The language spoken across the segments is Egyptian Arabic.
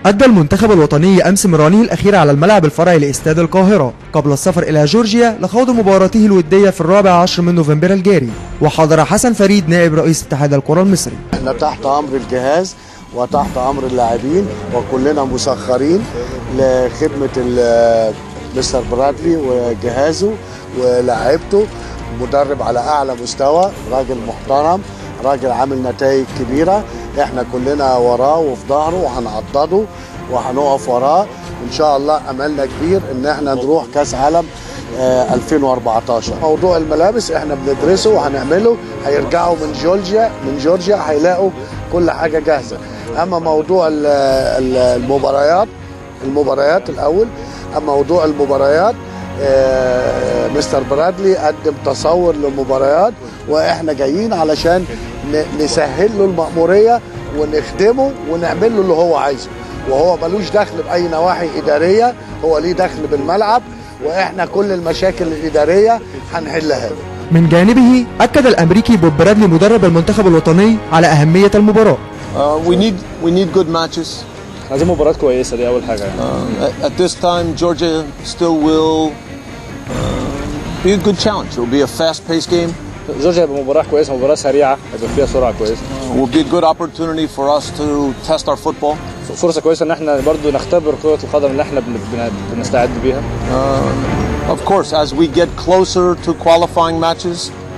أدى المنتخب الوطني أمس مرانه الأخيرة على الملعب الفرعي لاستاد القاهرة قبل السفر إلى جورجيا لخوض مباراته الودية في الرابع عشر من نوفمبر الجاري وحضر حسن فريد نائب رئيس اتحاد الكرة المصري احنا تحت امر الجهاز وتحت امر اللاعبين وكلنا مسخرين لخدمه ال- مستر برادلي وجهازه ولاعيبته مدرب على اعلى مستوى راجل محترم راجل عامل نتائج كبيره احنا كلنا وراه وفي ظهره وهنعضده وهنقف وراه ان شاء الله املنا كبير ان احنا نروح كاس عالم آه، 2014 موضوع الملابس احنا بندرسه وهنعمله هيرجعوا من جورجيا من جورجيا هيلاقوا كل حاجه جاهزه اما موضوع ال- ال- المباريات المباريات الاول اما موضوع المباريات آه، مستر برادلي قدم تصور للمباريات واحنا جايين علشان ن- نسهل له المأمورية ونخدمه ونعمل له اللي هو عايزه وهو ملوش دخل بأي نواحي إدارية هو ليه دخل بالملعب واحنا كل المشاكل الإدارية هنحلها له من جانبه أكد الأمريكي بوب برادلي مدرب المنتخب الوطني على أهمية المباراة Uh, we need we need good matches. عايزين مباريات كويسه دي اول حاجه يعني Uh, at, at this time, Georgia still will uh, be a good challenge. It will be a fast-paced game. جورجيا هيبقى مباراه كويسه مباراه سريعه هيبقى فيها سرعه كويسه It will be a good opportunity for us to test our football. فرصه كويسه ان احنا برضو نختبر كره القدم اللي احنا بن- بن- بنستعد بيها Uh, of course, as we get closer to qualifying matches,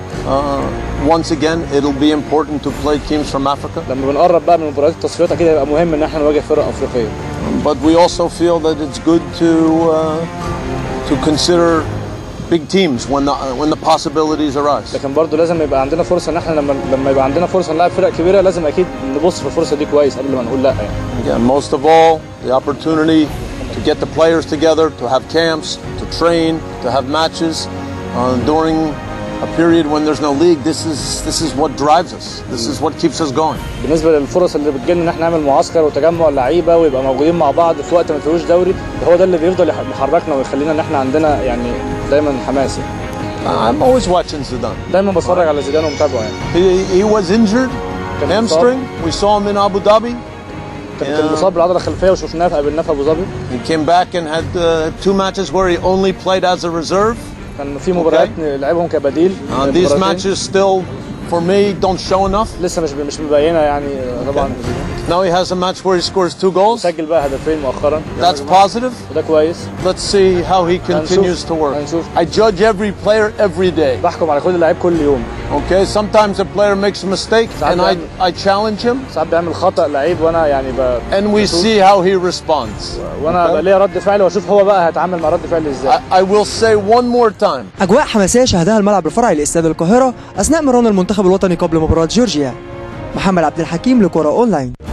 uh, once again, it'll be important to play teams from Africa. لما بنقرب بقى من مباريات التصفيات اكيد هيبقى مهم ان احنا نواجه فرق افريقيه But we also feel that it's good to uh, to consider big teams when the when the possibilities arise. لكن برضو لازم يبقى عندنا فرصه ان احنا لما لما يبقى عندنا فرصه نلعب فرق كبيره لازم اكيد نبص في الفرصه دي كويس قبل ما نقول لا يعني Again, most of all, the opportunity to get the players together, to have camps, to train, to have matches uh, during a period when there's no league. This is this is what drives us. This is what keeps us going. بالنسبه للفرص اللي بتجيلنا ان احنا نعمل معسكر وتجمع لعيبه ويبقى موجودين مع بعض في وقت ما فيهوش دوري هو ده اللي بيفضل يح- محركنا ويخلينا ان احنا عندنا يعني دايما حماس يعني. I'm always watching Zidane. دايما بتفرج على زيدان ومتابعه يعني He, he was injured, كان hamstring. We saw him in Abu Dhabi. كان كان مصاب بالعضله الخلفيه وشفناه في قابلناه في ابو ظبي He came back and had uh, two matches where he only played as a reserve. كان في مباريات لعبهم كبديل Uh, these مباراتين. matches still, for me, don't show enough. لسه مش مش مبينه يعني طبعا Now he has a match where he scores two goals. سجل بقى هدفين مؤخرا That's positive. وده كويس Let's see how he continues to work. هنشوف. I judge every player every day. بحكم على كل لعيب كل يوم Okay, sometimes a player makes a mistake ساعات and I, بيعمل- I challenge him ساعات بيعمل خطا لعيب وانا يعني ب... and we بشوف. see how he responds. وانا بقى ليا رد فعل واشوف هو بقى هيتعامل مع رد فعل ازاي I, I will say one more time. أجواء حماسية شهدها الملعب الفرعي لاستاد القاهرة أثناء مران المنتخب الوطني قبل مباراة جورجيا محمد عبد الحكيم لكرة أونلاين